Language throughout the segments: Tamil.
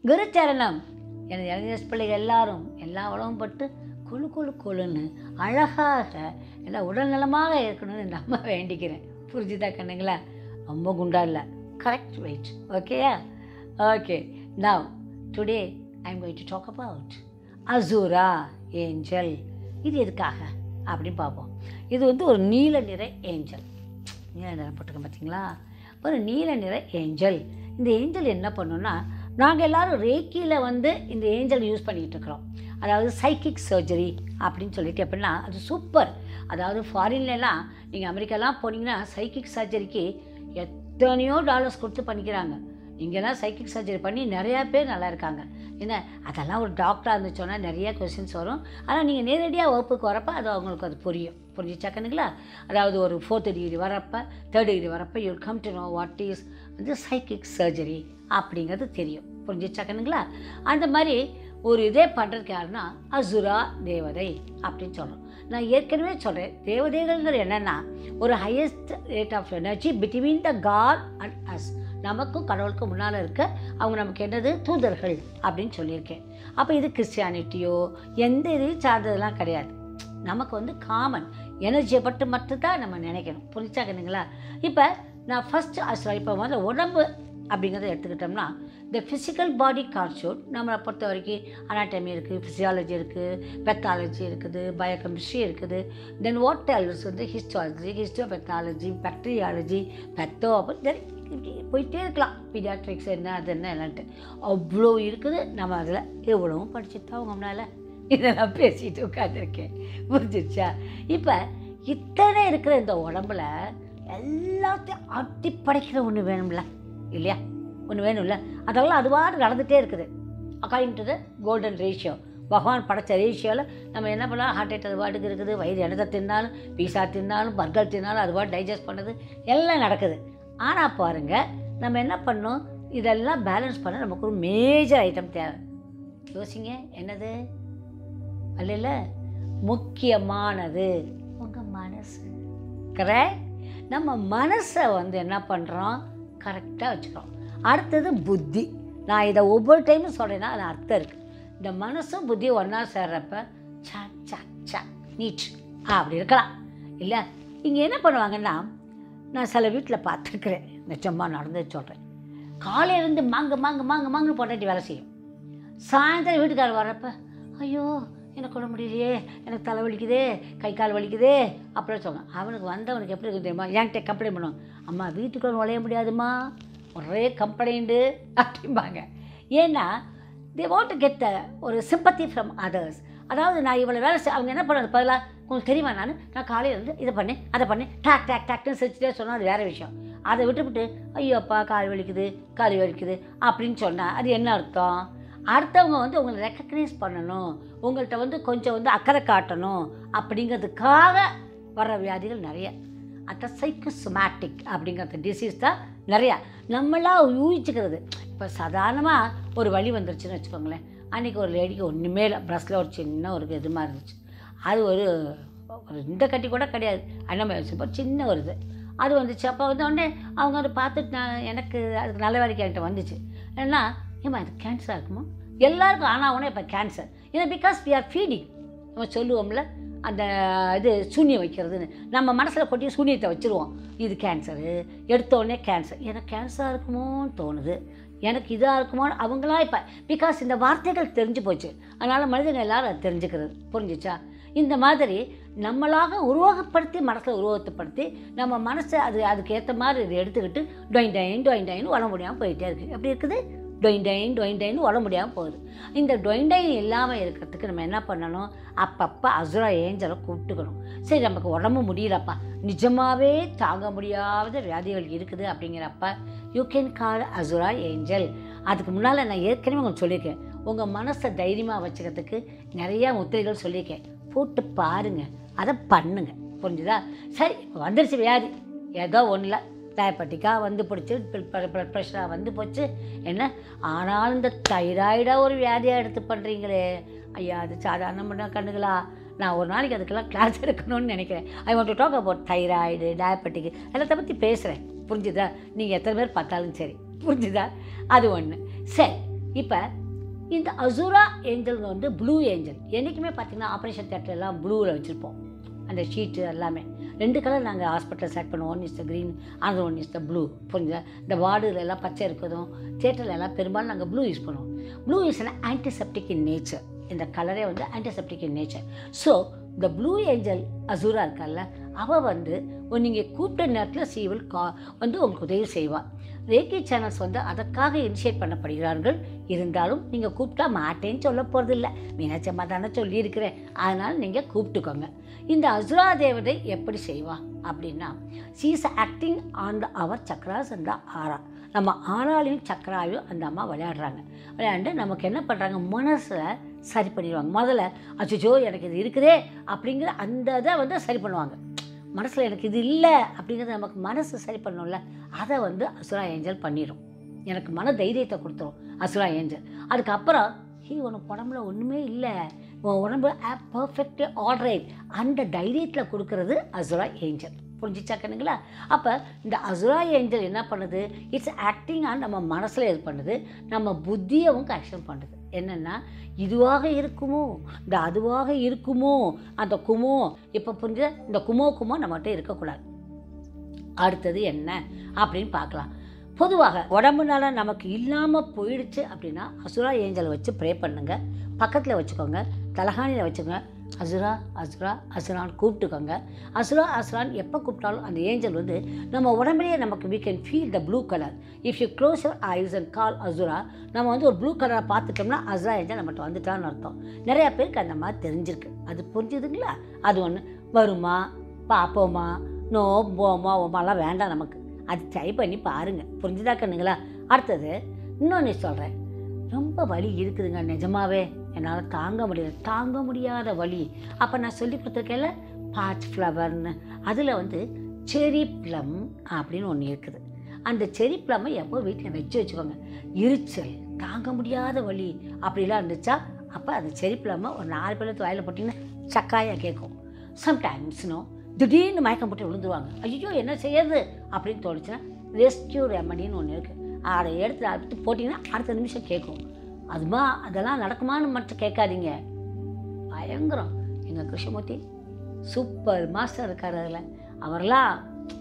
குருச்சரணம் எனது இளைஞர் பிள்ளைகள் எல்லாரும் எல்லா உலகம் பட்டு கொழு கொழு கொழுன்னு அழகாக எல்லாம் உடல் நலமாக இருக்கணும்னு நம்ம வேண்டிக்கிறேன் புரிஞ்சுதா கண்ணுங்களா ரொம்ப குண்டா இல்லை கரெக்ட் வெயிட் ஓகேயா okay now today I am going to talk about Azura angel இது எதுக்காக அப்படின்னு பார்ப்போம் இது வந்து ஒரு நீல நிற ஏஞ்சல் நீல நிறம் போட்டிருக்கேன் பார்த்தீங்களா ஒரு நீல நிற ஏஞ்சல் இந்த ஏஞ்சல் என்ன பண்ணுன்னா நாங்கள் எல்லாரும் ரேக்கியில் வந்து இந்த ஏஞ்சல் யூஸ் பண்ணிகிட்டு இருக்கிறோம் அதாவது சைக்கிக் சர்ஜரி அப்படின்னு சொல்லிட்டு எப்படின்னா அது சூப்பர் அதாவது ஃபாரின்லலாம் நீங்கள் அமெரிக்காலாம் போனீங்கன்னா சைக்கிக் சர்ஜரிக்கு எத்தனையோ டாலர்ஸ் கொடுத்து பண்ணிக்கிறாங்க இங்கெல்லாம் சைக்கிக் சர்ஜரி பண்ணி நிறையா பேர் நல்லா இருக்காங்க என்ன அதெல்லாம் ஒரு டாக்டராக இருந்துச்சோன்னா நிறைய கொஸ்டின்ஸ் வரும் ஆனால் நீங்கள் நேரடியாக வகுப்புக்கு வரப்போ அது அவங்களுக்கு அது புரியும் புரிஞ்சிச்சா கண்ணுங்களா அதாவது ஒரு ஃபோர்த் டிகிரி வரப்போ தேர்ட் டிகிரி வரப்போ you come to know what is வந்து சைக்கிக் சர்ஜரி அப்படிங்கிறது தெரியும் புரிஞ்சிச்சா கண்ணுங்களா அந்த மாதிரி ஒரு இதே பண்ணுறதுக்கு யாருன்னா அசுரா தேவதை அப்படின்னு சொல்கிறோம் நான் ஏற்கனவே சொல்கிறேன் தேவதைகள்ங்கிறது என்னென்னா ஒரு highest rate of energy between the god and us நமக்கும் கடவுளுக்கும் முன்னால் இருக்க அவங்க நமக்கு என்னது தூதர்கள் அப்படின்னு சொல்லியிருக்கேன் அப்போ இது கிறிஸ்டியானிட்டியோ எந்த இதையும் சார்ந்ததெல்லாம் கிடையாது நமக்கு வந்து காமன் எனர்ஜியை பட்டு மட்டும்தான் நம்ம நினைக்கணும் புரிஞ்சா கண்ணுங்களா இப்போ நான் ஃபஸ்ட்டு அசுரா இப்போ வந்து உடம்பு அப்படிங்கிறத எடுத்துக்கிட்டோம்னா இந்த ஃபிசிக்கல் பாடி கான்ஸ்டியூட் நம்மளை பொறுத்த வரைக்கும் அனாட்டமி இருக்குது ஃபிசியாலஜி இருக்குது பெத்தாலஜி இருக்குது பயோகெமிஸ்ட்ரி இருக்குது தென் வாட் எல்ஸ் வந்து ஹிஸ்டாலஜி ஹிஸ்டோபெத்தாலஜி பேக்டீரியாலஜி பெத்தோ அப்போ போயிட்டே இருக்கலாம் பீடியாட்ரிக்ஸ் என்ன அது என்ன என்னன்ட்டு அவ்வளோ இருக்குது நம்ம அதில் எவ்வளவும் படிச்சுட்டு அவங்க முன்னால் இதெல்லாம் பேசிட்டு உட்காந்துருக்கேன் புரிஞ்சிருச்சா இப்போ இத்தனை இருக்கிற இந்த உடம்புல எல்லாத்தையும் அட்டி படைக்கிற ஒன்று வேணும்ல இல்லையா ஒன்று வேணும்ல அதெல்லாம் அதுவாடு நடந்துகிட்டே இருக்குது according to the golden ratio பகவான் படைச்ச ரேஷியோவில் நம்ம என்ன பண்ணலாம் ஹார்ட் அட்டாக் அது பாட்டுக்கு இருக்குது வயிறு இடத்த தின்னாலும் பீஸா தின்னாலும் பர்கர் தின்னாலும் அது பாட்டு டைஜஸ்ட் பண்ணுது எல்லாம் நடக்குது ஆனால் பாருங்கள் நம்ம என்ன பண்ணோம் இதெல்லாம் பேலன்ஸ் பண்ண நமக்கு ஒரு மேஜர் ஐட்டம் தேவை யோசிங்க என்னது அல்ல முக்கியமானது உங்கள் மனசு கரெக்ட் நம்ம மனசை வந்து என்ன பண்ணுறோம் கரெக்டாக வச்சுக்கிறோம் அடுத்தது புத்தி நான் இதை ஒவ்வொரு டைமும் சொல்கிறேன்னா அது அர்த்தம் இருக்குது இந்த மனசும் புத்தியும் ஒன்றா சேர்றப்ப சக் சக் சக் நீட் அப்படி இருக்கலாம் இல்லை இங்கே என்ன பண்ணுவாங்கன்னா நான் சில வீட்டில் பார்த்துருக்குறேன் நிஜமாக நடந்து சொல்கிறேன் காலையிலேருந்து மாங்க மாங்க மாங்க மாங்கன்னு பொண்டாட்டி வேலை செய்யும் சாயந்தரம் வீட்டுக்காரர் வர்றப்ப ஐயோ எனக்கு உடம்பு முடியலையே எனக்கு தலை வலிக்குதே கை கால் வலிக்குதே அப்படின்னு சொன்னான் அவனுக்கு வந்தவனுக்கு எப்படி இருக்கு தெரியுமா என்கிட்ட கம்ப்ளைண்ட் பண்ணுவான் அம்மா வீட்டுக்குள்ள நுழைய முடியாதுமா ஒரே கம்ப்ளைண்ட்டு அப்படிம்பாங்க ஏன்னா they want to get the ஒரு சிம்பத்தி ஃப்ரம் அதர்ஸ் அதாவது நான் இவ்வளோ வேலை செய் அவங்க என்ன பண்ணுறது பதிலாக உங்களுக்கு தெரியுமா நான் நான் காலையில் இருந்து இதை பண்ணேன் அதை பண்ணேன் டாக் டாக் டாக்னு சிரிச்சுட்டே சொன்னால் அது வேறு விஷயம் அதை விட்டுவிட்டு ஐயோ அப்பா கால் வலிக்குது கால் வலிக்குது அப்படின்னு சொன்னால் அது என்ன அர்த்தம் அடுத்தவங்க வந்து உங்களை ரெக்கக்னைஸ் பண்ணணும் உங்கள்கிட்ட வந்து கொஞ்சம் வந்து அக்கறை காட்டணும் அப்படிங்கிறதுக்காக வர வியாதிகள் நிறைய அந்த சைக்கோசோமேட்டிக் அப்படிங்கிற டிசீஸ் தான் நிறையா நம்மளா ஊகிச்சுக்கிறது இப்போ சாதாரணமாக ஒரு வலி வந்துருச்சுன்னு வச்சுக்கோங்களேன் அன்றைக்கி ஒரு லேடிக்கு ஒன்றுமே இல்லை ப்ரெஸ்ஸில் ஒரு சின்ன ஒரு இது மாதிரி இருந்துச்சு அது ஒரு ஒரு இந்த கட்டி கூட கிடையாது அண்ணன் வச்சு ஒரு சின்ன ஒரு இது அது வந்துச்சு அப்போ வந்து உடனே அவங்க அதை பார்த்துட்டு நான் எனக்கு அதுக்கு நல்ல வேலைக்கு என்கிட்ட வந்துச்சு ஏன்னா ஏம்மா இது கேன்சராக இருக்குமா எல்லாருக்கும் ஆனால் உடனே இப்போ கேன்சர் ஏன்னா பிகாஸ் வி ஆர் ஃபீடிங் நம்ம சொல்லுவோம்ல அந்த இது சூன்யம் வைக்கிறதுன்னு நம்ம மனசில் கொட்டி சூன்யத்தை வச்சுருவோம் இது கேன்சரு எடுத்த உடனே கேன்சர் எனக்கு கேன்சராக இருக்குமோன்னு தோணுது எனக்கு இதாக இருக்குமோன்னு அவங்களா இப்போ பிகாஸ் இந்த வார்த்தைகள் தெரிஞ்சு போச்சு அதனால் மனிதர்கள் எல்லாரும் அதை தெரிஞ்சுக்கிறது புரிஞ்சிச்சா இந்த மாதிரி நம்மளாக உருவகப்படுத்தி மனசில் உருவகப்படுத்தி நம்ம மனசை அது அதுக்கு ஏற்ற மாதிரி இதை எடுத்துக்கிட்டு டொயின் டைன் டொயின் டைன் உட முடியாமல் போயிட்டே இருக்குது எப்படி இருக்குது டொயின் டைன் டொயின் டைன் உட முடியாமல் போகுது இந்த டொயின் டைன் இல்லாமல் இருக்கிறதுக்கு நம்ம என்ன பண்ணணும் அப்பப்போ அசுரா ஏஞ்சலை கூப்பிட்டுக்கணும் சரி நமக்கு உடம்பு முடியலப்பா நிஜமாகவே தாங்க முடியாத வியாதிகள் இருக்குது அப்படிங்கிறப்ப you can call Azura angel அதுக்கு முன்னால் நான் ஏற்கனவே உங்களுக்கு சொல்லியிருக்கேன் உங்கள் மனசை தைரியமாக வச்சுக்கிறதுக்கு நிறையா முத்திரைகள் சொல்லியிருக்கேன் போட்டு பாருங்கள் அதை பண்ணுங்க புரிஞ்சுதா சரி இப்போ வந்துருச்சு வியாதி ஏதோ ஒன்றில் டயபெட்டிக்காக வந்து போச்சு ப்ளட் ப்ரெஷராக வந்து போச்சு என்ன ஆனாலும் இந்த தைராய்டாக ஒரு வியாதியாக எடுத்து பண்ணுறீங்களே ஐயா அது சாதாரண பண்ண கண்ணுங்களா நான் ஒரு நாளைக்கு அதுக்கெல்லாம் கிளாஸ் எடுக்கணும்னு நினைக்கிறேன் I want to talk about thyroid diabetic எல்லாத்த பற்றி பேசுகிறேன் புரிஞ்சுதா நீங்கள் எத்தனை பேர் பார்த்தாலும் சரி புரிஞ்சுதா அது ஒன்று சரி இப்போ இந்த அசுரா ஏஞ்சல் வந்து ப்ளூ ஏஞ்சல் என்றைக்குமே பார்த்தீங்கன்னா ஆப்ரேஷன் தேட்டர் எல்லாம் ப்ளூவில் வச்சுருப்போம் அந்த ஷீட்டு எல்லாமே ரெண்டு கலர் நாங்கள் ஹாஸ்பிட்டலில் செலக்ட் பண்ணுவோம் one is the green other one is the blue புரிஞ்சா இந்த வார்டுல எல்லாம் பச்சை இருக்கதும் தேட்டரில் எல்லாம் பெரும்பாலும் நாங்கள் ப்ளூ யூஸ் பண்ணுவோம் blue is an antiseptic in nature இந்த கலரே வந்து ஆன்டிசெப்டிக் இன் நேச்சர் ஸோ இந்த ப்ளூ ஏஞ்சல் அசூரா இருக்கால்ல அவள் வந்து நீங்கள் கூப்பிட்ட நேரத்தில் சீவல் கா வந்து உங்களுக்கு உதவி செய்வாள் ரேக்கி சேனல்ஸ் வந்து அதற்காக இனிஷியேட் பண்ணப்படுகிறார்கள் இருந்தாலும் நீங்கள் கூப்பிட்டா மாட்டேன்னு சொல்ல போகிறதில்ல மீனாட்சம்மா தானே சொல்லியிருக்கிறேன் அதனால் நீங்கள் கூப்பிட்டுக்கோங்க இந்த அசுரா தேவதை எப்படி செய்வா அப்படின்னா she's acting on the our chakras அந்த ஆரா நம்ம ஆறாலையும் சக்கராவையும் அந்த அம்மா விளையாடுறாங்க விளையாண்டு நமக்கு என்ன பண்ணுறாங்க மனசை சரி பண்ணிடுவாங்க முதல்ல அச்சோ எனக்கு இது இருக்குதே அப்படிங்கிற அந்த இதை வந்து சரி பண்ணுவாங்க மனசில் எனக்கு இது இல்லை அப்படிங்கிறத நமக்கு மனசு சரி பண்ணணும்ல அதை வந்து அசுரா ஏஞ்சல் பண்ணிடும் எனக்கு மன தைரியத்தை கொடுத்துரும் அசுரா ஏஞ்சல் அதுக்கப்புறம் ஹீ உனக்கு உடம்புல ஒன்றுமே இல்லை உன் உடம்பு பர்ஃபெக்ட் ஆல்ரைட் அந்த தைரியத்தில் கொடுக்கறது அசுரா ஏஞ்சல் புரிஞ்சிச்சா கண்ணுங்களா அப்போ இந்த அசுரா ஏஞ்சல் என்ன பண்ணுது இட்ஸ் ஆக்டிங் ஆன் நம்ம மனசில் இது பண்ணுது நம்ம புத்தியவும் கரெக்ஷன் பண்ணுது என்னென்னா இதுவாக இருக்குமோ இந்த அதுவாக இருக்குமோ அந்த குமோ இப்போ புரிஞ்ச இந்த குமோ குமோ நம்மகிட்ட இருக்கக்கூடாது அடுத்தது என்ன அப்படின்னு பார்க்கலாம் பொதுவாக உடம்புனால நமக்கு இல்லாமல் போயிடுச்சு அப்படின்னா அசுரா ஏஞ்சலை வச்சு ப்ரே பண்ணுங்க பக்கத்தில் வச்சுக்கோங்க தலகாணியில் வச்சுக்கோங்க அசுரா அசுரா அசுரான்னு கூப்பிட்டுக்கோங்க அசுரா அசுரான் எப்போ கூப்பிட்டாலும் அந்த ஏஞ்சல் வந்து நம்ம உடம்புலேயே நமக்கு we can feel the blue colour if you close your eyes and call Azura நம்ம வந்து ஒரு ப்ளூ கலரை பார்த்துட்டோம்னா அசுரா ஏஞ்சல் நம்மகிட்ட வந்துட்டான்னு அர்த்தம் நிறைய பேருக்கு அந்த மாதிரி தெரிஞ்சிருக்கு அது புரிஞ்சுதுங்களா அது ஒன்று வருமா பார்ப்போமா நோ போமா ஓமாலாம் வேண்டாம் நமக்கு அது ட்ரை பண்ணி பாருங்கள் புரிஞ்சுதா கண்ணுங்களா அடுத்தது இன்னொன்று சொல்கிறேன் ரொம்ப வலி இருக்குதுங்க நிஜமாவே என்னால் தாங்க முடியாது தாங்க முடியாத வலி அப்போ நான் சொல்லி கொடுத்துருக்கேன்ல பாச் ஃப்ளவர்னு அதில் வந்து செரி ப்ளம் அப்படின்னு ஒன்று இருக்குது அந்த செரி ப்ளம்மை எப்போ வீட்டில் வச்சு வச்சுக்கோங்க எரிச்சல் தாங்க முடியாத வலி அப்படிலாம் இருந்துச்சா அப்போ அந்த செரி ப்ளம்மை ஒரு நாலு பேருக்கு வாயில் போட்டிங்கன்னா சக்காயாக கேட்கும் சம்டைம்ஸ்னோ திடீர்னு மயக்கம் போட்டு விழுந்துருவாங்க ஐயோ என்ன செய்யறது அப்படின்னு தோணுச்சுன்னா ரெஸ்கியூ ரெமடின்னு ஒன்று இருக்குது அதை எடுத்து அடுத்து போட்டிங்கன்னா அடுத்த நிமிஷம் கேட்கும் அதுமா அதெல்லாம் நடக்குமான்னு மட்டும் கேட்காதீங்க பயங்கரம் எங்கள் கிருஷ்ணமூர்த்தி சூப்பர் மாஸ்டர் இருக்கார் அதில் அவரெல்லாம்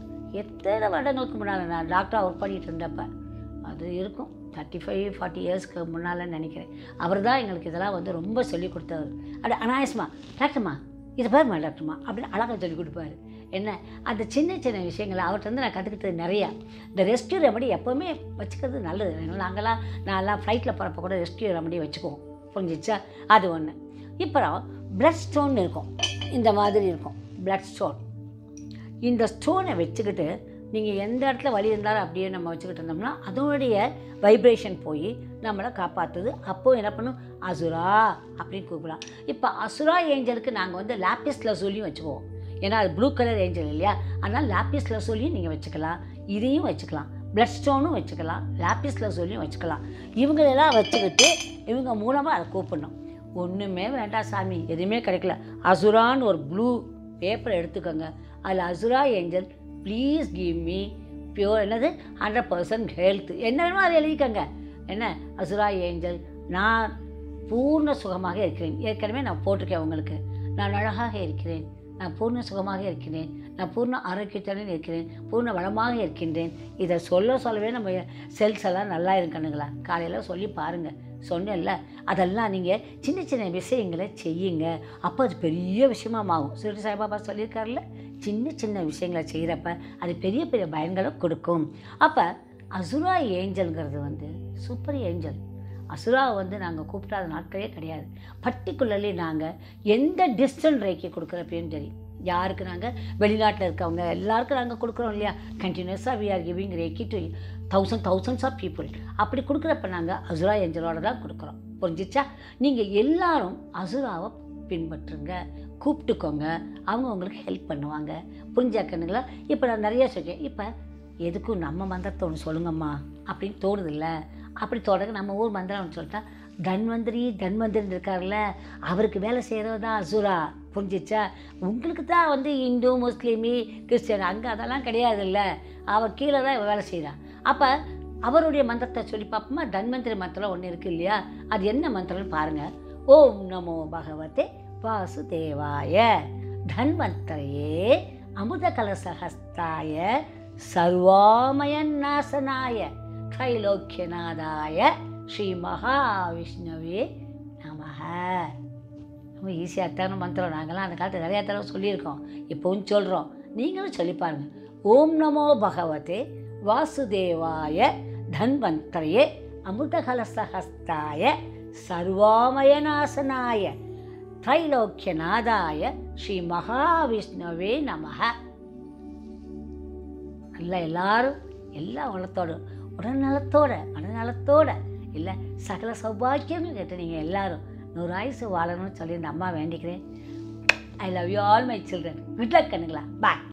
எத்தனை வருடங்களுக்கு முன்னால் நான் டாக்டராக ஒர்க் பண்ணிகிட்டு இருந்தப்ப அது இருக்கும் தேர்ட்டி ஃபைவ் ஃபார்ட்டி இயர்ஸ்க்கு முன்னால் நினைக்கிறேன் அவர் தான் எங்களுக்கு இதெல்லாம் வந்து ரொம்ப சொல்லி கொடுத்தவர் அப்படி அனாயசமா டாக்டர்மா இதை பாருமா டாக்டர்மா அப்படின்னு அழகாக சொல்லி கொடுப்பாரு என்ன அந்த சின்ன சின்ன விஷயங்களை அவர்கிட்ட வந்து நான் கற்றுக்கிட்டது நிறையா இந்த ரெஸ்க்யூ ரெமடி எப்போவுமே வச்சுக்கிறது நல்லது ஏன்னா நாங்களாம் நான்லாம் ஃப்ளைட்டில் போகிறப்ப கூட ரெஸ்க்யூ ரெமடி வச்சுக்குவோம் புரிஞ்சிச்சா அது ஒன்று இப்போ பிளட் ஸ்டோன் இருக்கும் இந்த மாதிரி இருக்கும் பிளட் ஸ்டோன் இந்த ஸ்டோனை வச்சுக்கிட்டு நீங்கள் எந்த இடத்துல வலி இருந்தாலும் அப்படியே நம்ம வச்சுக்கிட்டு இருந்தோம்னா அதனுடைய வைப்ரேஷன் போய் நம்மளை காப்பாற்றுது அப்போது என்ன பண்ணும் அசுரா அப்படின்னு கூப்பிடலாம் இப்போ அசுரா ஏஞ்சலுக்கு நாங்கள் வந்து லாப்பிஸ் லசூலியும் வச்சுக்குவோம் ஏன்னா அது ப்ளூ கலர் ஏஞ்சல் இல்லையா அதனால் லாப்பிஸ் லசூலியும் நீங்கள் வச்சுக்கலாம் இதையும் வச்சுக்கலாம் பிளட் ஸ்டோனும் வச்சுக்கலாம் லாப்பிஸ் லசூலியும் வச்சுக்கலாம் இவங்களெல்லாம் வச்சுக்கிட்டு இவங்க மூலமாக அதை கூப்பிடணும் ஒன்றுமே வேண்டாம் சாமி எதுவுமே கிடைக்கல அசுரான்னு ஒரு ப்ளூ பேப்பர் எடுத்துக்கோங்க அதில் Azura angel please give me pure என்னது ஹண்ட்ரட் பர்சன்ட் ஹெல்த் என்ன வேணுமோ அதை எழுதிக்கோங்க என்ன அசுரா ஏஞ்சல் நான் பூர்ண சுகமாக இருக்கிறேன் ஏற்கனவே நான் போட்டிருக்கேன் உங்களுக்கு நான் அழகாக இருக்கிறேன் நான் பூர்ண சுகமாக இருக்கிறேன் நான் பூர்ண ஆரோக்கியத்துடன் இருக்கிறேன் பூர்ண வளமாக இருக்கின்றேன் இதை சொல்ல சொல்லவே நம்ம செல்ஸ் எல்லாம் நல்லா இருக்கணுங்களா காலையில் சொல்லி பாருங்கள் சொன்னேன்ல அதெல்லாம் நீங்கள் சின்ன சின்ன விஷயங்களை செய்யுங்க அப்போ அது பெரிய விஷயமா ஆகும் சிறுடி சாய்பாபா சொல்லியிருக்காருல்ல சின்ன சின்ன விஷயங்களை செய்கிறப்ப அது பெரிய பெரிய பயன்களை கொடுக்கும் அப்போ அசுரா ஏஞ்சல்ங்கிறது வந்து சூப்பர் ஏஞ்சல் அசுராவை வந்து நாங்கள் கூப்பிடாத நாட்களே கிடையாது பர்டிகுலர்லி நாங்கள் எந்த டிஸ்டன்ட் ரேக்கி கொடுக்குறப்பையும் சரி யாருக்கு நாங்கள் வெளிநாட்டில் இருக்கவங்க எல்லாருக்கும் நாங்கள் கொடுக்குறோம் இல்லையா கண்டினியூஸாக we are giving reiki to thousand thousands of people அப்படி கொடுக்குறப்ப நாங்கள் அசுரா ஏஞ்சலோட தான் கொடுக்குறோம் புரிஞ்சிச்சா நீங்கள் எல்லாரும் அசுராவை பின்பற்றுங்க கூப்பிட்டுக்கோங்க அவங்க உங்களுக்கு ஹெல்ப் பண்ணுவாங்க புரிஞ்சாக்கணுங்களா இப்போ நான் நிறைய சொல்லிட்டேன் இப்போ எதுக்கும் நம்ம மந்திரத்தை ஒன்று சொல்லுங்கம்மா அப்படின்னு தோணுதில்ல அப்படி தொடங்க நம்ம ஊர் மந்திரம் ஒன்று சொல்லிட்டா தன்வந்திரி தன்வந்திரி இருக்கார்ல அவருக்கு வேலை செய்கிறது தான் அசுரா புரிஞ்சிச்சா உங்களுக்கு தான் வந்து இந்து முஸ்லீமி கிறிஸ்டியன் அங்கே அதெல்லாம் கிடையாதுல்ல அவள் கீழே தான் இவ வேலை செய்கிறான் அப்போ அவருடைய மந்திரத்தை சொல்லி பார்ப்போமா தன்வந்திரி மந்திரம் ஒன்று இருக்கு இல்லையா அது என்ன மந்திரம்னு பாருங்க ஓம் நமோ பகவதே வாசுதேவாய தன்வந்தரையே அமுத கலசஹஸ்தாய சர்வாமயன் நாசனாய தைலோக்கியநாதாய ஸ்ரீ மகாவிஷ்ணவே நமக ரொம்ப ஈஸியாகத்தான மந்திரம் நாங்களாம் அந்த காலத்தில் நிறையா தடவை சொல்லியிருக்கோம் இப்போவும் சொல்கிறோம் நீங்களும் சொல்லி பாருங்க ஓம் நமோ பகவதே வாசுதேவாய தன்வந்தரையே அமிர்தகலசஹஸ்தாய சர்வாமயநாசனாய தைலோக்கியநாதாய ஸ்ரீ மகாவிஷ்ணவே நமக நல்லா எல்லாரும் எல்லா வளத்தோட உடல்நலத்தோட மனநலத்தோட இல்லை சகல சௌபாக்கியங்களும் கேட்டு நீங்கள் எல்லாரும் நூறு ஆயுசு வாழணும்னு சொல்லி இந்த அம்மா வேண்டிக்கிறேன் I love you all my children good luck கண்ணுங்களா பாய்